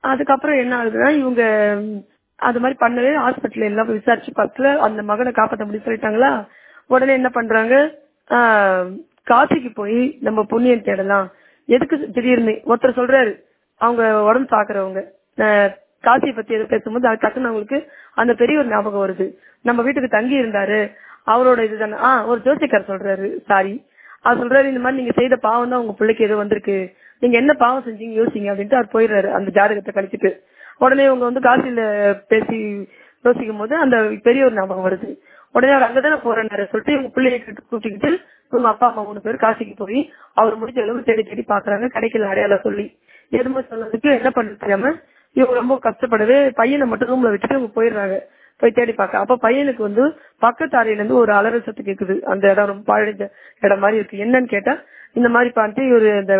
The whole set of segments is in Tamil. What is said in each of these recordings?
அதுக்கப்புறம் என்ன ஆகுதுன்னா இவங்க ம், அது மாதிரி பண்ணவே ஹாஸ்பிட்டல் எல்லாம் போய் விசாரிச்சு பார்த்துல அந்த மகனை காப்பாற்ற முடியும் சொல்லிட்டாங்களா உடனே என்ன பண்றாங்க ஆஹ், காசிக்கு போய் நம்ம புண்ணியம் தேடலாம் எதுக்கு திடீர்னு ஒருத்தர் சொல்றாரு அவங்க உடம்பு பாக்குறவங்க காசியை பத்தி எது பேசும்போது அது டக்குன்னு அவங்களுக்கு அந்த பெரிய ஒரு ஞாபகம் வருது நம்ம வீட்டுக்கு தங்கி இருந்தாரு அவரோட இதுதானே ஆ ஒரு ஜோசிக்கார் சொல்றாரு சாரி அவர் சொல்றாரு இந்த மாதிரி நீங்க செய்த பாவம் தான் உங்க பிள்ளைக்கு ஏதோ வந்திருக்கு நீங்க என்ன பாவம் செஞ்சீங்க யோசிங்க அப்படின்ட்டு அவர் போயிடுறாரு அந்த ஜாதகத்தை கழிச்சிட்டு உடனே இவங்க வந்து காசியில பேசி யோசிக்கும் போது அந்த பெரிய ஒரு ஞாபகம் வருது உடனே அவர் அங்கதானே போறேன்னாரு சொல்லிட்டு இவங்க பிள்ளைய கூட்டி- கூட்டிக்கிட்டு இவங்க அப்பா அம்மா மூணு பேர் காசிக்கு போய் அவர் முடிஞ்ச அளவு தேடி தேடி பாக்குறாங்க கிடைக்கல அடையாளம் சொல்லி எதுவுமே சொன்னதுக்கு என்ன பண்ண தெரியாம இவங்க ரொம்ப கஷ்டப்படவே பையனை மட்டும் ரூம்ல விட்டுட்டு இவங்க போயிடுறாங்க போய் தேடி பார்க்க அப்ப பையனுக்கு வந்து பக்கத்து அறையில இருந்து ஒரு அலறல் சத்து கேக்குது அந்த இடம் ரொம்ப பழஞ்ச இடம் மாதிரி இருக்கு என்னன்னு கேட்டா இந்த மாதிரி பார்த்து இவரு இந்த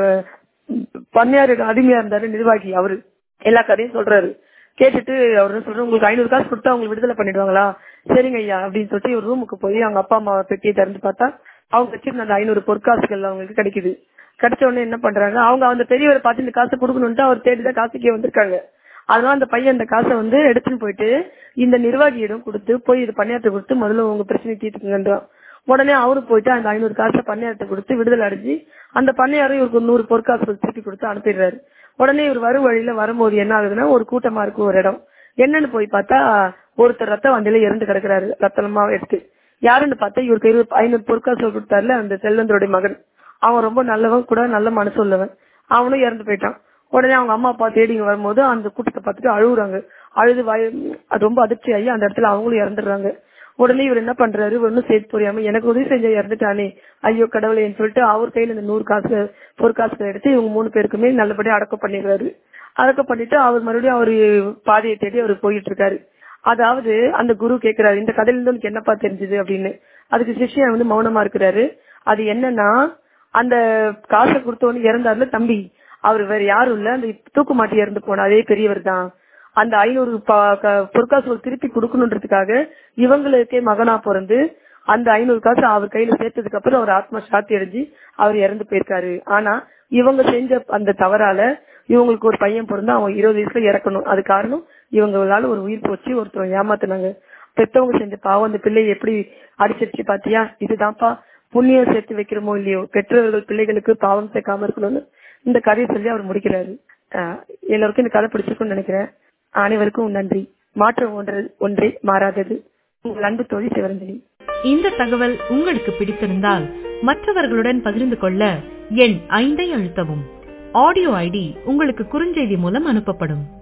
பண்ணையாரு அடிமையா இருந்தாரு நிர்வாகி அவரு எல்லா கதையும் சொல்றாரு கேட்டுட்டு அவர் என்ன சொல்றாரு உங்களுக்கு ஐநூறு காசு கொடுத்தா அவங்க விடுதலை பண்ணிடுவாங்களா சரிங்க ஐயா அப்படின்னு சொல்லிட்டு இவர் ரூமுக்கு போய் அவங்க அப்பா அம்மா பெட்டியை திறந்து பார்த்தா அவங்க வச்சிருந்த அந்த ஐநூறு பொற்காசுகள் அவங்களுக்கு கிடைக்குது கிடைச்ச உடனே என்ன பண்றாங்க அவங்க அந்த பெரியவரை பார்த்து இந்த காசை கொடுக்கணும்ட்டு அவர் தேடிதான் காசுக்கே வந்திருக்காங்க அதனால அந்த பையன் அந்த காசை வந்து எடுத்துன்னு போயிட்டு இந்த நிர்வாகியிடம் கொடுத்து போய் இது பண்ணியாரத்தை கொடுத்து முதல்ல உங்க பிரச்சனை தீர்த்துக்குங்கன்றான் உடனே அவரு போயிட்டு அந்த ஐநூறு காசை பண்ணையாரத்தை கொடுத்து விடுதலை அடைஞ்சு அந்த பண்ணையாரும் இவருக்கு ஒரு நூறு பொற்காசுகள் திருப்பி கொடுத்து அனுப்பிடுறாரு உடனே இவர் வரும் வழியில வரும்போது என்ன ஆகுதுன்னா ஒரு கூட்டமா இருக்கு ஒரு இடம் என்னன்னு போய் பார்த்தா ஒருத்தர் ரத்த வண்டியில இறந்து கிடக்குறாரு ரத்தனமா எடுத்து யாருன்னு பார்த்தா இவருக்கு இருபது ஐநூறு பொற்காசுகள் கொடுத்தாருல அந்த செல்வந்தருடைய மகன் அவன் ரொம்ப நல்லவன் கூட நல்ல மனசு உள்ளவன் அவனும் இறந்து போயிட்டான் உடனே அவங்க அம்மா அப்பா தேடி இங்க வரும்போது அந்த கூட்டத்தை பார்த்துட்டு அழுகுறாங்க அழுது வாய் அது ரொம்ப அதிர்ச்சி ஆகி அந்த இடத்துல அவங்களும் இறந்துடுறாங்க உடனே இவர் என்ன பண்றாரு ஒன்னும் சேர்த்து புரியாம எனக்கு உதவி செஞ்ச இறந்துட்டானே ஐயோ கடவுளேன்னு சொல்லிட்டு அவர் கையில இந்த நூறு காசு பொற்காசுகளை எடுத்து இவங்க மூணு பேருக்குமே நல்லபடியா அடக்கம் பண்ணிடுறாரு அடக்கம் பண்ணிட்டு அவர் மறுபடியும் அவரு பாதையை தேடி அவர் போயிட்டு இருக்காரு அதாவது அந்த குரு கேக்குறாரு இந்த கதையில இருந்து உனக்கு என்னப்பா தெரிஞ்சது அப்படின்னு அதுக்கு சிஷ்யன் வந்து மௌனமா இருக்கிறாரு அது என்னன்னா அந்த காசை கொடுத்தவனு இறந்தாருல தம்பி அவர் வேற யாரும் இல்ல அந்த தூக்கு மாட்டி இறந்து போன அதே பெரியவர் தான் அந்த ஐநூறு பொற்காசுகள் திருப்பி கொடுக்கணுன்றதுக்காக இவங்களுக்கே மகனா பிறந்து அந்த ஐநூறு காசு அவர் கையில சேர்த்ததுக்கு அப்புறம் அவர் ஆத்மா சாத்தி அடைஞ்சு அவர் இறந்து போயிருக்காரு ஆனா இவங்க செஞ்ச அந்த தவறால இவங்களுக்கு ஒரு பையன் பிறந்து அவன் இருபது வயசுல இறக்கணும் அது காரணம் இவங்களால ஒரு உயிர் போச்சு ஒருத்தர் ஏமாத்துனாங்க பெத்தவங்க செஞ்ச பாவம் அந்த பிள்ளையை எப்படி அடிச்சிருச்சு பாத்தியா இதுதான்ப்பா புண்ணியம் சேர்த்து வைக்கிறோமோ இல்லையோ பெற்றோர்கள் பிள்ளைகளுக்கு பாவம் சேர்க்காம இருக்கணும்னு இந்த கதையை சொல்லி அவர் முடிக்கிறாரு ஆஹ் எல்லாருக்கும் இந்த கதை பிடிச்சிருக்கும்னு நினைக்கிறேன் அனைவருக்கும் நன்றி மாற்றம் ஒன்று ஒன்றே மாறாதது உங்கள் அன்பு தோழி சிவரஞ்சனி இந்த தகவல் உங்களுக்கு பிடித்திருந்தால் மற்றவர்களுடன் பகிர்ந்து கொள்ள எண் ஐந்தை அழுத்தவும் ஆடியோ ஐடி உங்களுக்கு குறுஞ்செய்தி மூலம் அனுப்பப்படும்